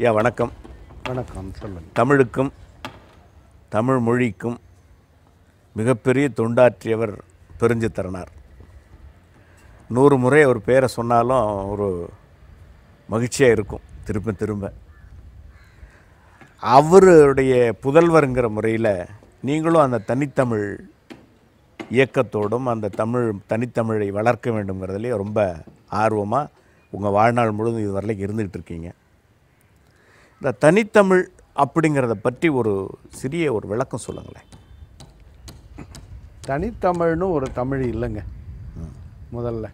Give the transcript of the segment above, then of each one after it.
ஐயா வணக்கம் வணக்கம் சொல்லுங்கள் தமிழுக்கும் தமிழ் மொழிக்கும் மிகப்பெரிய தொண்டாற்றியவர் பெருஞ்சித்திரனார் நூறு முறை அவர் பேரை சொன்னாலும் ஒரு மகிழ்ச்சியாக இருக்கும் திரும்ப திரும்ப அவருடைய புதல்வருங்கிற முறையில் நீங்களும் அந்த தனித்தமிழ் இயக்கத்தோடும் அந்த தமிழ் தனித்தமிழை வளர்க்க வேண்டுங்கிறதுலேயே ரொம்ப ஆர்வமாக உங்கள் வாழ்நாள் முழுவதும் இது வரலைக்கு இருந்துகிட்டு இருக்கீங்க இந்த தனித்தமிழ் அப்படிங்கிறத பற்றி ஒரு சிறிய ஒரு விளக்கம் சொல்லுங்களேன் தனித்தமிழ்னு ஒரு தமிழ் இல்லைங்க முதல்ல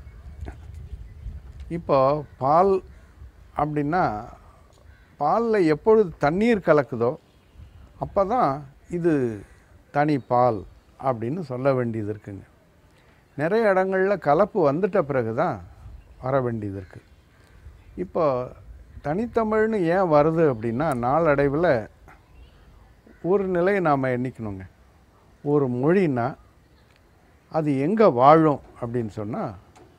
இப்போ பால் அப்படின்னா பாலில் எப்பொழுது தண்ணீர் கலக்குதோ அப்போ தான் இது தனி பால் அப்படின்னு சொல்ல வேண்டியது இருக்குங்க நிறைய இடங்களில் கலப்பு வந்துட்ட பிறகு தான் வர வேண்டியது இருக்குது இப்போ தனித்தமிழ்னு ஏன் வருது அப்படின்னா நாளடைவில் ஒரு நிலையை நாம் எண்ணிக்கணுங்க ஒரு மொழின்னா அது எங்கே வாழும் அப்படின்னு சொன்னால்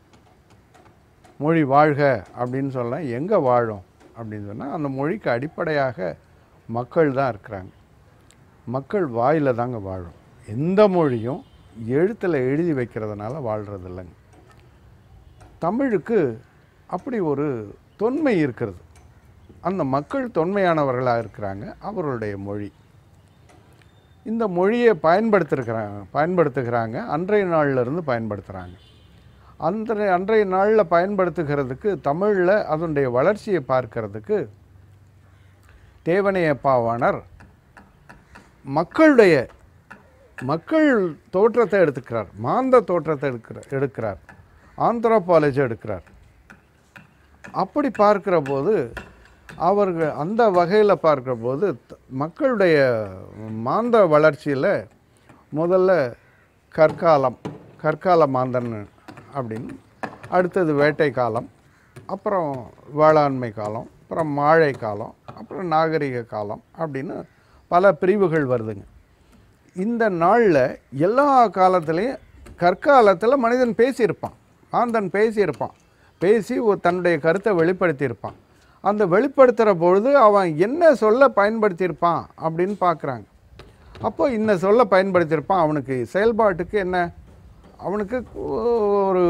மொழி வாழ்க அப்படின்னு சொன்னால் எங்கே வாழும் அப்படின்னு சொன்னால் அந்த மொழிக்கு அடிப்படையாக மக்கள் தான் இருக்கிறாங்க மக்கள் வாயில் தாங்க வாழும் எந்த மொழியும் எழுத்தில் எழுதி வைக்கிறதுனால வாழ்கிறது இல்லைங்க தமிழுக்கு அப்படி ஒரு தொன்மை இருக்கிறது அந்த மக்கள் தொன்மையானவர்களாக இருக்கிறாங்க அவர்களுடைய மொழி இந்த மொழியை பயன்படுத்திருக்கிறாங்க பயன்படுத்துகிறாங்க அன்றைய நாள்ல இருந்து பயன்படுத்துகிறாங்க அந்த அன்றைய நாளில் பயன்படுத்துகிறதுக்கு தமிழில் அதனுடைய வளர்ச்சியை பார்க்கறதுக்கு தேவனைய பாவாணர் மக்களுடைய மக்கள் தோற்றத்தை எடுத்துக்கிறார் மாந்த தோற்றத்தை எடுக்கிறார் எடுக்கிறார் ஆந்த்ரோபாலஜி எடுக்கிறார் அப்படி பார்க்கிற போது அவர்கள் அந்த வகையில் பார்க்கிற போது த- மக்களுடைய மாந்த வளர்ச்சியில் முதல்ல கற்காலம் கற்கால மாந்தன் அப்படின்னு அடுத்தது வேட்டை காலம் அப்புறம் வேளாண்மை காலம் அப்புறம் மாழை காலம் அப்புறம் நாகரிக காலம் அப்படின்னு பல பிரிவுகள் வருதுங்க இந்த நாளில் எல்லா காலத்துலேயும் கற்காலத்தில் மனிதன் பேசியிருப்பான் மாந்தன் பேசியிருப்பான் பேசி ஒரு தன்னுடைய கருத்தை வெளிப்படுத்தியிருப்பான் அந்த வெளிப்படுத்துகிற பொழுது அவன் என்ன சொல்ல பயன்படுத்தியிருப்பான் அப்படின்னு பார்க்குறாங்க அப்போ இந்த சொல்ல பயன்படுத்தியிருப்பான் அவனுக்கு செயல்பாட்டுக்கு என்ன அவனுக்கு ஒரு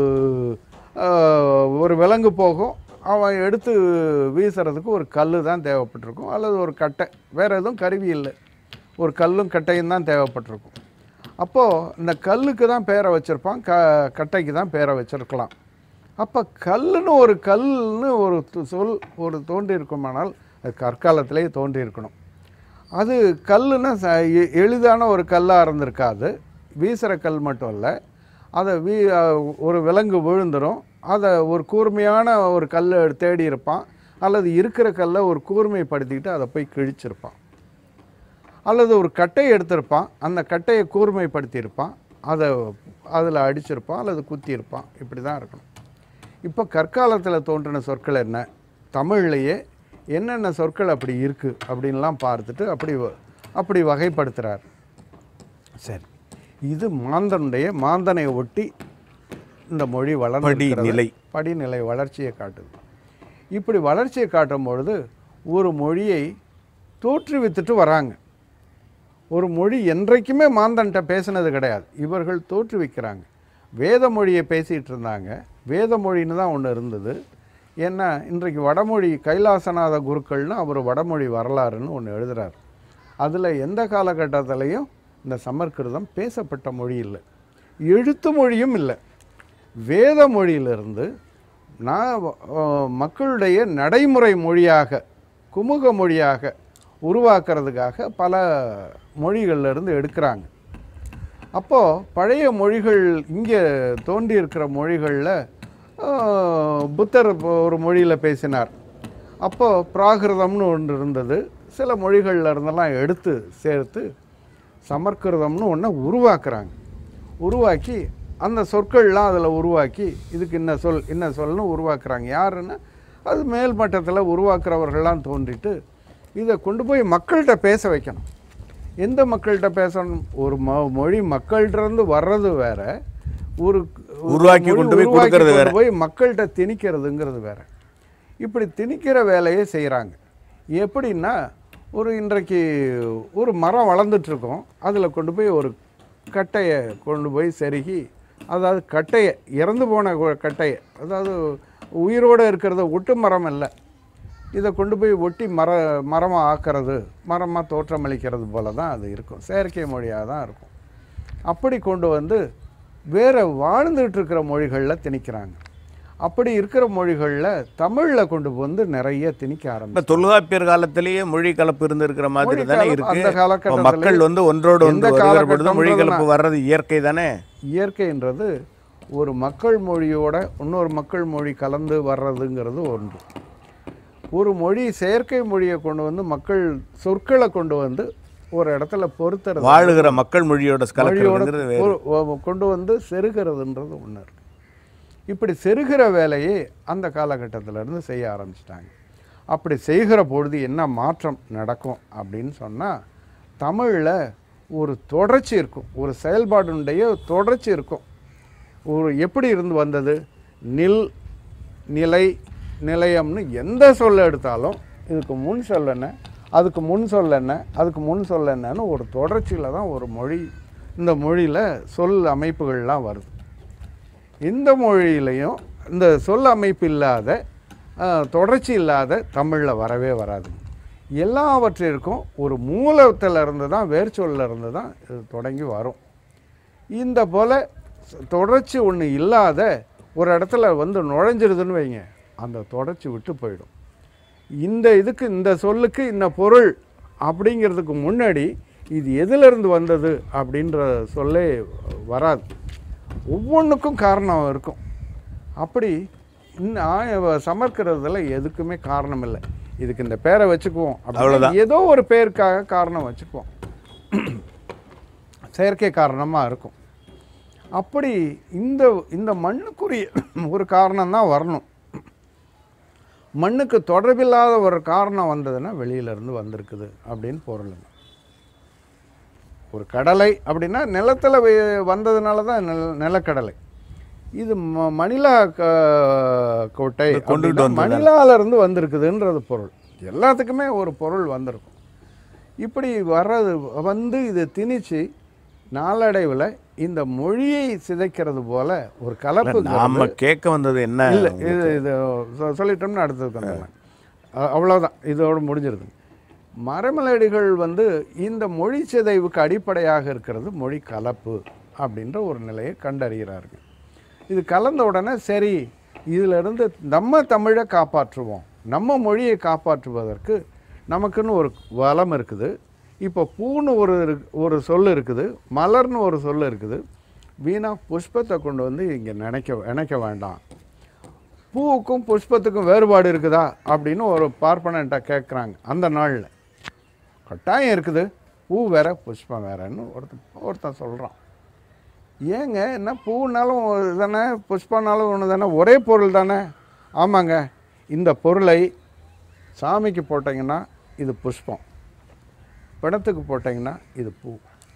ஆஹ், ஒரு விலங்கு போகும் அவன் எடுத்து வீசுறதுக்கு ஒரு கல் தான் தேவைப்பட்டிருக்கும் அல்லது ஒரு கட்டை வேறு எதுவும் கருவி இல்லை ஒரு கல்லும் கட்டையும் தான் தேவைப்பட்டிருக்கும் அப்போது இந்த கல்லுக்கு தான் பேரை வச்சுருப்பான் க கட்டைக்கு தான் பேரை வச்சுருக்கலாம் அப்போ கல்லுன்னு ஒரு கல்லுன்னு ஒரு து- சொல் ஒரு தோன்றி இருக்குமானால் அது கற்காலத்திலேயே தோன்றி இருக்கணும் அது கல்லுன்னா ச எ- எளிதான ஒரு கல்லாக இருந்திருக்காது வீசுகிற கல் மட்டும் இல்லை அதை வீ அஹ் ஒரு விலங்கு விழுந்துடும் அதை ஒரு கூர்மையான ஒரு கல்லை தேடி இருப்பான் அல்லது இருக்கிற கல்லை ஒரு கூர்மைப்படுத்திக்கிட்டு அதை போய் கிழிச்சிருப்பான் அல்லது ஒரு கட்டையை எடுத்திருப்பான் அந்த கட்டையை கூர்மைப்படுத்தியிருப்பான் அதை அதில் அடிச்சிருப்பான் அல்லது குத்தியிருப்பான் இப்படி தான் இருக்கணும் இப்போ கற்காலத்தில் தோன்றின சொற்கள் என்ன தமிழ்லையே என்னென்ன சொற்கள் அப்படி இருக்குது அப்படின்லாம் பார்த்துட்டு அப்படி வ- அப்படி வகைப்படுத்துகிறார் சரி இது மாந்தனுடைய மாந்தனை ஒட்டி இந்த மொழி வளர்ந்து படிநிலை. படிநிலை வளர்ச்சியை காட்டுது இப்படி வளர்ச்சியை காட்டும் பொழுது ஒரு மொழியை தோற்றுவித்துட்டு வராங்க ஒரு மொழி என்றைக்குமே மாந்தன்ட்ட பேசினது கிடையாது இவர்கள் தோற்றுவிக்கிறாங்க வேத மொழியை பேசிகிட்டு இருந்தாங்க வேத மொழின்னு தான் ஒன்று இருந்தது ஏன்னா இன்றைக்கு வடமொழி கைலாசநாத குருக்கள்னு அவர் வடமொழி வரலாறுன்னு ஒன்று எழுதுறார் அதில் எந்த காலகட்டத்திலையும் இந்த சமற்கிருதம் பேசப்பட்ட மொழி இல்லை எழுத்து மொழியும் இல்லை வேத மொழியிலிருந்து நான் அஹ், மக்களுடைய நடைமுறை மொழியாக குமுக மொழியாக உருவாக்குறதுக்காக பல மொழிகள்ல இருந்து எடுக்கிறாங்க அப்போது பழைய மொழிகள் இங்கே தோன்றி இருக்கிற மொழிகளில் புத்தர் இப்போ ஒரு மொழியில் பேசினார் அப்போது பிராகிருதம்னு ஒன்று இருந்தது சில மொழிகள்ல இருந்தெல்லாம் எடுத்து சேர்த்து சமற்கிருதம்னு ஒன்றை உருவாக்குறாங்க உருவாக்கி அந்த சொற்கள்லாம் அதில் உருவாக்கி இதுக்கு இன்ன சொல் இன்ன சொல்னு உருவாக்குறாங்க யாருன்னா அது மேல் மட்டத்தில் உருவாக்குறவர்கள்லாம் தோன்றிட்டு இதை கொண்டு போய் மக்கள்கிட்ட பேச வைக்கணும் எந்த மக்கள்கிட்ட பேசணும் ஒரு மொ மொழி மக்கள்கிட்ட வர்றது வேற ஒரு ஒரு உருவாக்கி மொழி கொண்டு போய் உருவாக்கி கொடுக்கறது கொண்டு வேற. போய் மக்கள்கிட்ட திணிக்கிறதுங்கிறது வேற இப்படி திணிக்கிற வேலையை செய்கிறாங்க எப்படின்னா ஒரு இன்றைக்கு ஒரு மரம் வளர்ந்துட்டுருக்கோம் அதில் கொண்டு போய் ஒரு கட்டையை கொண்டு போய் செருகி அதாவது கட்டையை இறந்து போன கொ- கட்டையை அதாவது உயிரோடு இருக்கிறத ஒட்டு மரம் இல்லை இதை கொண்டு போய் ஒட்டி மர மரமாக ஆக்கிறது மரமாக தோற்றமளிக்கிறது போல தான் அது இருக்கும் செயற்கை மொழியாக தான் இருக்கும் அப்படி கொண்டு வந்து வேறு வாழ்ந்துட்டு இருக்கிற மொழிகளில் திணிக்கிறாங்க அப்படி இருக்கிற மொழிகளில் தமிழில் கொண்டு வந்து நிறைய திணிக்க ஆரம்பிச்சு இப்ப தொல்காப்பியர் காலத்திலேயே மொழி கலப்பு இருந்திருக்கிற மாதிரி மொழி தானே கலப்பு இருக்கு அந்த இப்ப காலகட்டத்திலே மக்கள் வந்து ஒன்றோடு எந்த ஒன்று வருகிற பொழுது மொழி காலகட்டம்ன்றதுனா- கலப்பு வர்றது இயற்கை தானே இயற்கைன்றது ஒரு மக்கள் மொழியோட இன்னொரு மக்கள் மொழி கலந்து வர்றதுங்கிறது ஒன்று ஒரு மொழி செயற்கை மொழியை கொண்டு வந்து மக்கள் சொற்களை கொண்டு வந்து ஒரு இடத்துல பொறுத்துறது வாழுகிற மக்கள் மொழியோட மொழியோட கலக்கிறதுங்கிறது வேறு. ஒரு- ஒ- கொண்டு வந்து செருகிறதுன்றது ஒன்று இருக்கு இப்படி செருகிற வேலையை அந்த காலகட்டத்துல இருந்து செய்ய ஆரம்பிச்சிட்டாங்க அப்படி செய்கிற பொழுது என்ன மாற்றம் நடக்கும் அப்படின்னு சொன்னால் தமிழில் ஒரு தொடர்ச்சி இருக்கும் ஒரு செயல்பாடுடைய தொடர்ச்சி இருக்கும் ஒரு எப்படி இருந்து வந்தது நில் நிலை நிலையம்னு எந்த சொல்ல எடுத்தாலும் இதுக்கு முன் சொல் என்ன அதுக்கு முன் சொல் என்ன அதுக்கு முன் சொல் என்னன்னு ஒரு தொடர்ச்சியில் தான் ஒரு மொழி இந்த மொழியில் சொல் அமைப்புகள்லாம் வருது இந்த மொழியிலையும் இந்த சொல் அமைப்பு இல்லாத அஹ், தொடர்ச்சி இல்லாத தமிழில் வரவே வராது எல்லாவற்றிற்கும் ஒரு மூலத்தில் இருந்து தான் வேர்ச்சொல்ல இருந்து தான் இது தொடங்கி வரும் இந்த போல் தொடர்ச்சி ஒன்று இல்லாத ஒரு இடத்துல வந்து நுழைஞ்சிருதுன்னு வைங்க அந்த தொடர்ச்சி விட்டு போயிடும் இந்த இதுக்கு இந்த சொல்லுக்கு இந்த பொருள் அப்படிங்கிறதுக்கு முன்னாடி இது எதிலிருந்து வந்தது அப்படின்ற சொல்லே வராது ஒவ்வொன்றுக்கும் காரணம் இருக்கும் அப்படி இன்னும் சமர்க்கிறதுல எதுக்குமே காரணம் இல்லை இதுக்கு இந்த பேரை வச்சுக்குவோம் அப்படின்னு அவ்வளவுதான். ஏதோ ஒரு பேருக்காக காரணம் வச்சுக்குவோம் செயற்கை காரணமாக இருக்கும் அப்படி இந்த இந்த மண்ணுக்குரிய ஒரு காரணம் தான் வரணும் மண்ணுக்கு தொடர்பில்லாத ஒரு காரணம் வந்ததுன்னா வெளியிலேருந்து வந்திருக்குது அப்படின்னு பொருளுங்க ஒரு கடலை அப்படின்னா நிலத்தில் வந்ததுனால தான் நில நிலக்கடலை இது ம- மணிலா க- கோட்டை இது கொண்டுகிட்டு அப்படின்னா வந்ததால. மணிலால இருந்து வந்திருக்குதுன்றது பொருள் எல்லாத்துக்குமே ஒரு பொருள் வந்திருக்கும் இப்படி வர்றது வந்து இது திணிச்சு நாளடைவில் இந்த மொழியை சிதைக்கிறது போல ஒரு கலப்பு நாம கேட்க வந்தது என்ன இல்லை இது இது சொ- சொல்லிட்டோம்னா அடுத்தது வந்துடலாம் அ- அவ்வளவுதான் இதோடு முடிஞ்சிருது மரமலடிகள் வந்து இந்த மொழி சிதைவுக்கு அடிப்படையாக இருக்கிறது மொழி கலப்பு அப்படின்ற ஒரு நிலையை கண்டறிகிறார்கள் இது கலந்த உடனே சரி இதிலிருந்து நம்ம தமிழை காப்பாற்றுவோம் நம்ம மொழியை காப்பாற்றுவதற்கு நமக்குன்னு ஒரு வளம் இருக்குது இப்போ பூன்னு ஒரு இருக்கு- ஒரு சொல் இருக்குது மலர்னு ஒரு சொல் இருக்குது வீணா புஷ்பத்தை கொண்டு வந்து இங்கே நினைக்க நினைக்க வேண்டாம் பூவுக்கும் புஷ்பத்துக்கும் வேறுபாடு இருக்குதா அப்படின்னு ஒரு பார்ப்பனன்ட்ட கேட்குறாங்க அந்த நாளில் கட்டாயம் இருக்குது பூ வேற புஷ்பம் வேறன்னு ஒருத்தன் ஒருத்தன் சொல்கிறான் ஏங்க என்ன பூனாலும் ஒரு தானே புஷ்பனாலும் ஒன்று தானே ஒரே பொருள் தானே ஆமாங்க இந்த பொருளை சாமிக்கு போட்டிங்கன்னா இது புஷ்பம் பிணத்துக்கு போட்டிங்கன்னா இது பூ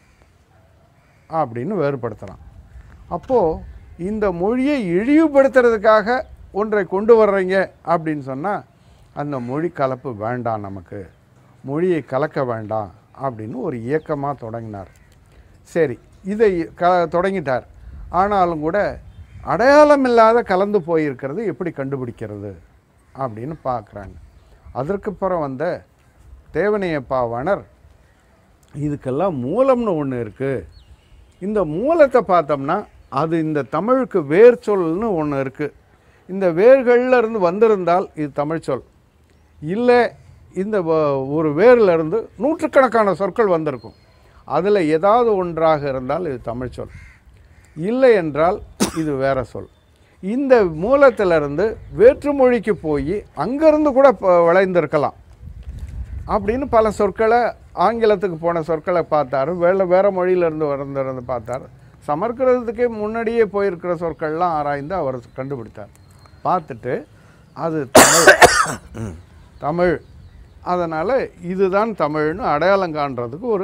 அப்படின்னு வேறுபடுத்துகிறான் அப்போது இந்த மொழியை இழிவுபடுத்துறதுக்காக ஒன்றை கொண்டு வர்றீங்க அப்படின்னு சொன்னால் அந்த மொழி கலப்பு வேண்டாம் நமக்கு மொழியை கலக்க வேண்டாம் அப்படின்னு ஒரு இயக்கமாக தொடங்கினார் சரி இதை க தொடங்கிட்டார் ஆனாலும் கூட அடையாளம் இல்லாத கலந்து போயிருக்கிறது எப்படி கண்டுபிடிக்கிறது அப்படின்னு பார்க்குறாங்க அதற்கு பிறகு வந்த தேவனையப்பாவாணர் இதுக்கெல்லாம் மூலம்னு ஒன்று இருக்குது இந்த மூலத்தை பார்த்தோம்னா அது இந்த தமிழுக்கு வேர் சொல்னு ஒன்று இருக்குது இந்த வேர்கள்ல இருந்து வந்திருந்தால் இது தமிழ் சொல் இல்லை இந்த வ- ஒரு வேர்ல இருந்து நூற்றுக்கணக்கான சொற்கள் வந்திருக்கும் அதில் ஏதாவது ஒன்றாக இருந்தால் இது தமிழ் சொல் இல்லை என்றால் இது வேற சொல் இந்த மூலத்திலிருந்து வேற்றுமொழிக்கு போய் அங்கேருந்து கூட ப- விளைந்திருக்கலாம் அப்படின்னு பல சொற்களை ஆங்கிலத்துக்கு போன சொற்களை பார்த்தாரு வேற வேற மொழியிலேருந்து வந்திருந்து பார்த்தார் சமர்க்கிறதுக்கே முன்னாடியே போயிருக்கிற சொற்கள்லாம் ஆராய்ந்து அவர் கண்டுபிடித்தார் பார்த்துட்டு அது தமிழ் தமிழ் அதனால் இதுதான் தமிழ்னு அடையாளம் காண்றதுக்கு ஒரு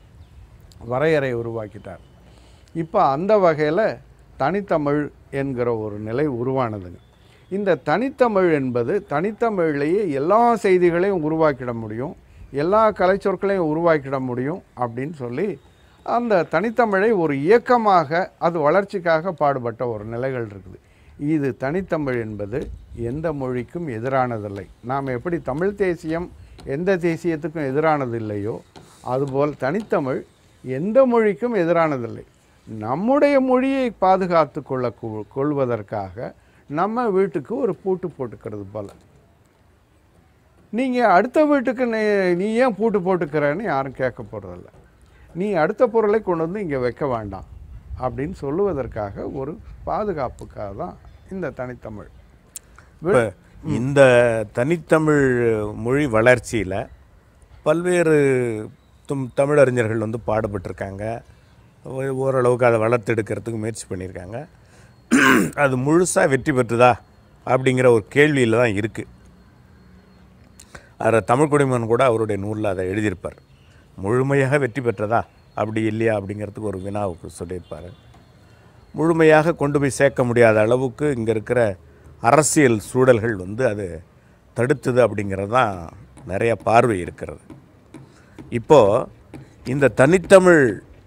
வரையறை உருவாக்கிட்டார் இப்போ அந்த வகையில் தனித்தமிழ் என்கிற ஒரு நிலை உருவானதுங்க இந்த தனித்தமிழ் என்பது தனித்தமிழ்லேயே எல்லா செய்திகளையும் உருவாக்கிட முடியும் எல்லா கலைச்சொற்களையும் உருவாக்கிட முடியும் அப்படின்னு சொல்லி அந்த தனித்தமிழை ஒரு இயக்கமாக அது வளர்ச்சிக்காக பாடுபட்ட ஒரு நிலைகள் இருக்குது இது தனித்தமிழ் என்பது எந்த மொழிக்கும் எதிரானதில்லை நாம் எப்படி தமிழ் தேசியம் எந்த தேசியத்துக்கும் எதிரானது இல்லையோ அதுபோல் தனித்தமிழ் எந்த மொழிக்கும் எதிரானதில்லை நம்முடைய மொழியை பாதுகாத்து கொள்ள கொ- கொள்வதற்காக நம்ம வீட்டுக்கு ஒரு பூட்டு போட்டுக்கிறது போல நீங்கள் அடுத்த வீட்டுக்கு நீ நீ ஏன் பூட்டு போட்டுக்கிறேன்னு யாரும் கேட்க போகிறதில்ல நீ அடுத்த பொருளை கொண்டு வந்து இங்கே வைக்க வேண்டாம் அப்படின்னு சொல்லுவதற்காக ஒரு பாதுகாப்புக்காக தான் இந்த தனித்தமிழ் இப்போ இந்த தனித்தமிழ் மொழி வளர்ச்சியில் பல்வேறு தும் தமிழறிஞர்கள் வந்து பாடுபட்டிருக்காங்க ஓ- ஓரளவுக்கு அதை வளர்த்தெடுக்கிறதுக்கு முயற்சி பண்ணியிருக்காங்க அது முழுசாக வெற்றி பெற்றுதா அப்படிங்கிற ஒரு கேள்வியில் தான் இருக்குது அதில் தமிழ் குடிமகன் கூட அவருடைய நூலில் அதை எழுதியிருப்பார் முழுமையாக வெற்றி பெற்றதா அப்படி இல்லையா அப்படிங்கிறதுக்கு ஒரு வினாவுக்கு சொல்லியிருப்பார் முழுமையாக கொண்டு போய் சேர்க்க முடியாத அளவுக்கு இங்கே இருக்கிற அரசியல் சூழல்கள் வந்து அது தடுத்துது அப்படிங்கிறது தான் நிறைய பார்வை இருக்கிறது இப்போது இந்த தனித்தமிழ்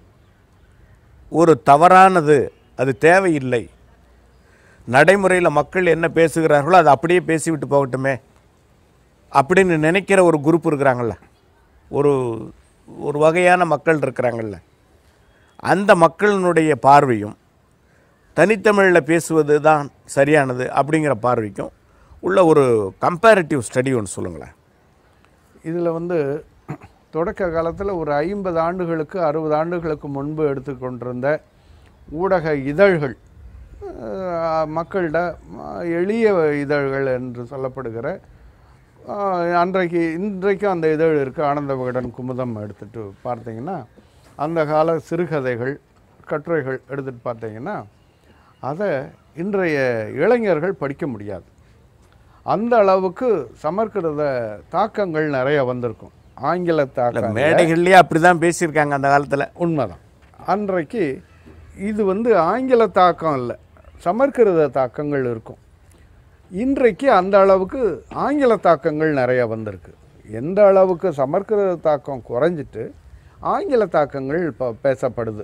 ஒரு தவறானது அது தேவையில்லை நடைமுறையில் மக்கள் என்ன பேசுகிறார்களோ அதை அப்படியே பேசிவிட்டு போகட்டுமே அப்படின்னு நினைக்கிற ஒரு குரூப் இருக்கிறாங்கல்ல ஒரு ஒரு வகையான மக்கள் இருக்கிறாங்கல்ல அந்த மக்களினுடைய பார்வையும் தனித்தமிழில் பேசுவது தான் சரியானது அப்படிங்கிற பார்வைக்கும் உள்ள ஒரு கம்பேரிட்டிவ் ஸ்டடி ஒன்று சொல்லுங்களேன் இதில் வந்து தொடக்க காலத்தில் ஒரு ஐம்பது ஆண்டுகளுக்கு அறுபது ஆண்டுகளுக்கு முன்பு எடுத்துக்கொண்டிருந்த ஊடக இதழ்கள் அஹ், மக்களிட அஹ், எளிய இதழ்கள் என்று சொல்லப்படுகிற அஹ், அன்றைக்கு இன்றைக்கும் அந்த இதழ் இருக்குது ஆனந்த விகடன் குமுதம் எடுத்துகிட்டு பார்த்தீங்கன்னா அந்த கால சிறுகதைகள் கட்டுரைகள் எடுத்துகிட்டு பார்த்தீங்கன்னா அதை இன்றைய இளைஞர்கள் படிக்க முடியாது அந்த அளவுக்கு சமஸ்கிருத தாக்கங்கள் நிறைய வந்திருக்கும் ஆங்கில இல்லை தாக்கம் மேடைகள்லேயே அப்படி தான் பேசியிருக்காங்க அந்த காலத்தில் உண்மைதான் அன்றைக்கு இது வந்து ஆங்கில தாக்கம் இல்லை சமஸ்கிருத தாக்கங்கள் இருக்கும் இன்றைக்கு அந்த அளவுக்கு ஆங்கில தாக்கங்கள் நிறைய வந்திருக்கு எந்த அளவுக்கு சமஸ்கிருத தாக்கம் குறைஞ்சிட்டு ஆங்கில தாக்கங்கள் இப்போ பேசப்படுது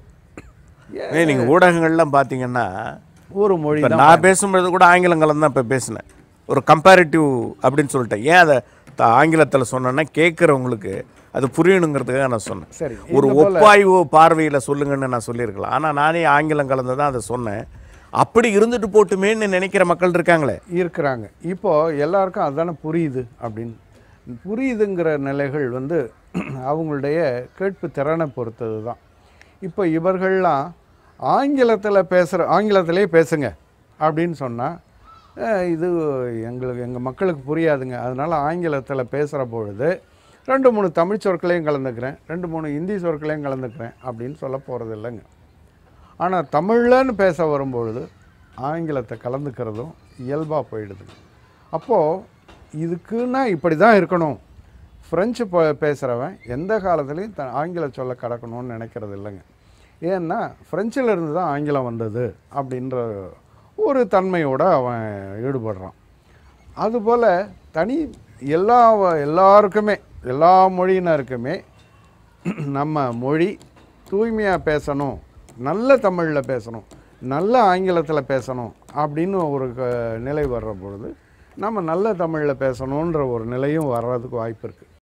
ஏ நீங்கள் ஊடகங்கள்லாம் பார்த்தீங்கன்னா ஒரு மொழி இப்போ தான் நான் பேசும்பொழுது கூட ஆங்கிலம் கலந்து தான் இப்போ பேசினேன் ஒரு கம்பேரிட்டிவ் அப்படின்னு சொல்லிட்டேன் ஏன் அதை த- ஆங்கிலத்தில் சொன்னேன்னா கேட்குறவங்களுக்கு அது புரியணுங்கிறதுக்காக நான் சொன்னேன் சரி ஒரு இது போல ஒப்பாய்வு பார்வையில் சொல்லுங்கன்னு நான் சொல்லியிருக்கலாம் ஆனால் நானே ஆங்கிலம் கலந்து தான் அதை சொன்னேன் அப்படி இருந்துட்டு போட்டுமேன்னு நினைக்கிற மக்கள் இருக்காங்களே இருக்கிறாங்க இப்போ எல்லாருக்கும் அதுதானே புரியுது அப்படின்னு புரியுதுங்கிற நிலைகள் வந்து அவங்களுடைய கேட்பு திறனை பொறுத்தது தான் இப்போ இவர்கள்லாம் ஆங்கிலத்தில் பேசுகிற ஆங்கிலத்திலே பேசுங்க அப்படின்னு சொன்னால் இது எங்களுக்கு எங்கள் மக்களுக்கு புரியாதுங்க அதனால் ஆங்கிலத்தில் பேசுகிற பொழுது ரெண்டு மூணு தமிழ் சொற்களையும் கலந்துக்கிறேன் ரெண்டு மூணு ஹிந்தி சொற்களையும் கலந்துக்கிறேன் அப்படின்னு சொல்ல போகிறது இல்லைங்க ஆனால் தமிழ்லன்னு பேச வரும்பொழுது ஆங்கிலத்தை கலந்துக்கிறதும் இயல்பாக போயிடுது அப்போது இதுக்குன்னா இப்படி தான் இருக்கணும் ஃப்ரெஞ்சு ப பேசுகிறவன் எந்த காலத்துலேயும் த ஆங்கில சொல்ல கடக்கணும்னு நினைக்கிறது இல்லைங்க ஏன்னா ஃப்ரெஞ்சில் இருந்து தான் ஆங்கிலம் வந்தது அப்படின்ற ஒரு தன்மையோடு அவன் ஈடுபடுறான் அதுபோல் தனி எல்லா எல்லாருக்குமே எல்லா மொழியினருக்குமே நம்ம மொழி தூய்மையாக பேசணும் நல்ல தமிழில் பேசணும் நல்ல ஆங்கிலத்தில் பேசணும் அப்படின்னு ஒரு க- நிலை வர்ற பொழுது நம்ம நல்ல தமிழில் பேசணுன்ற ஒரு நிலையும் வர்றதுக்கு வாய்ப்பு இருக்குது